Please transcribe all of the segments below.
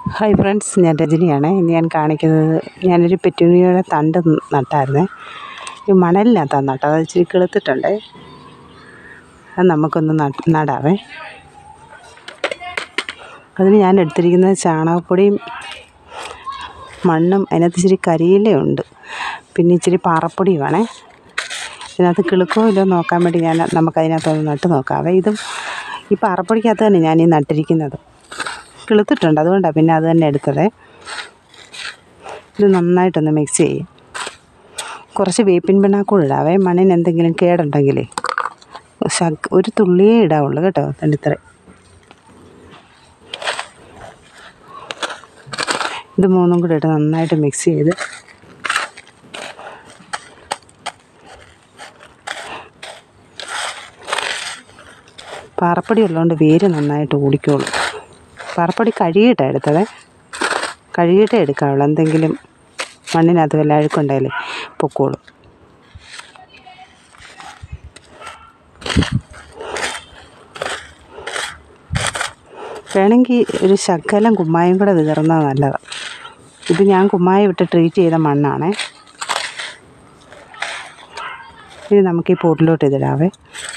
hi friends ഞാൻ രജനിയാണ് ഇന്ന് ഞാൻ കാണിക്കുന്നത് ഞാനൊരു പെറ്റൂണിയയുടെ തണ്ട് നട്ടായിരുന്നേ ഈ മണലിനകത്താണ് നട്ടത് അത് ഇച്ചിരി കിളുത്തിട്ടുണ്ട് അത് നമുക്കൊന്ന് നടാവേ അതിന് ഞാൻ എടുത്തിരിക്കുന്നത് ചാണകപ്പൊടിയും മണ്ണും അതിനകത്ത് ഇച്ചിരി കരിയിലയുണ്ട് പിന്നെ ഇച്ചിരി പാറപ്പൊടിയുമാണേ ഇതിനകത്ത് കിളുക്കോ ഇല്ലയോ നോക്കാൻ വേണ്ടി ഞാൻ നമുക്കതിനകത്തൊന്ന് നട്ട് നോക്കാവേ ഇതും ഈ പാറപ്പൊടിക്കകത്ത് തന്നെ ഞാൻ ഈ നട്ടിരിക്കുന്നത് കിളുത്തിട്ടുണ്ട് അതുകൊണ്ടാണ് പിന്നെ അത് തന്നെ എടുത്തത് ഇത് നന്നായിട്ടൊന്ന് മിക്സ് ചെയ്യും കുറച്ച് വേപ്പിൻ പിണ്ണാക്കൂടെ ഇടാവേ മണ്ണിന് എന്തെങ്കിലും കേടുണ്ടെങ്കിലേ ശക് ഒരു തുള്ളിയേ ഇടാവുള്ളൂ കേട്ടോ തണ്ടിത്തറ ഇത് മൂന്നും കൂടെ ഇട്ട് നന്നായിട്ട് മിക്സ് ചെയ്ത് പാറപ്പൊടി ഉള്ളതുകൊണ്ട് വേര് നന്നായിട്ട് ഓടിക്കോളും പാറപ്പൊടി കഴുകിയിട്ടാണ് എടുത്തത് കഴുകിയിട്ടേ എടുക്കാവുള്ളൂ എന്തെങ്കിലും മണ്ണിനകത്ത് വല്ല അഴുക്കുണ്ടെങ്കിൽ പൊക്കോളും വേണമെങ്കിൽ ഒരു ശകലം കുമ്മായം കൂടെ വിതറുന്നത് നല്ലതാണ് ഇത് ഞാൻ കുമ്മായം ഇട്ട് ട്രീറ്റ് ചെയ്ത മണ്ണാണേ ഇനി നമുക്ക് ഈ പോട്ടിലോട്ട് ഇതിടാവേ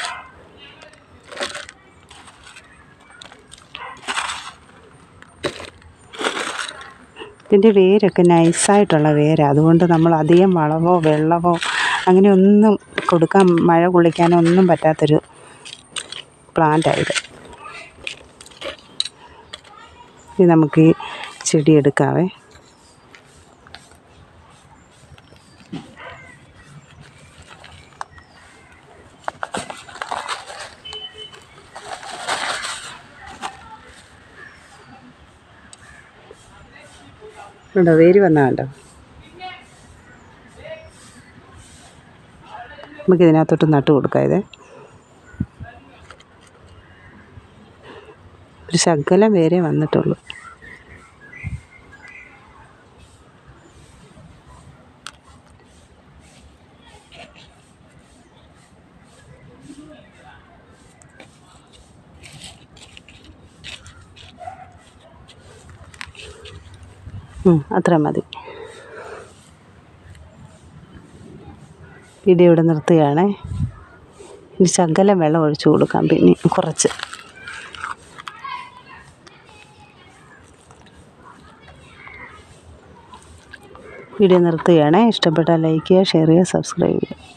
ഇതിൻ്റെ വേരൊക്കെ നൈസായിട്ടുള്ള വേരാണ് അതുകൊണ്ട് നമ്മൾ അധികം വളമോ വെള്ളമോ അങ്ങനെ ഒന്നും കൊടുക്കാൻ മഴ കൊള്ളിക്കാനോ ഒന്നും പറ്റാത്തൊരു പ്ലാന്റായത് ഇനി നമുക്ക് ഈ ചെടി എടുക്കാവേ ഉണ്ടോ വേര് വന്നാൽ കണ്ടോ നമുക്ക് ഇതിനകത്തോട്ട് നട്ട് കൊടുക്കാം ഇത് ഒരു ശകലം വേരെ വന്നിട്ടുള്ളൂ അത്ര മതി വീഡിയോ ഇവിടെ നിർത്തുകയാണേ ഇനി ശകലം വെള്ളം ഒഴിച്ചു കൊടുക്കാം പിന്നെ കുറച്ച് വീഡിയോ നിർത്തുകയാണേ ഇഷ്ടപ്പെട്ടാൽ ലൈക്ക് ചെയ്യുക ഷെയർ ചെയ്യുക സബ്സ്ക്രൈബ് ചെയ്യുക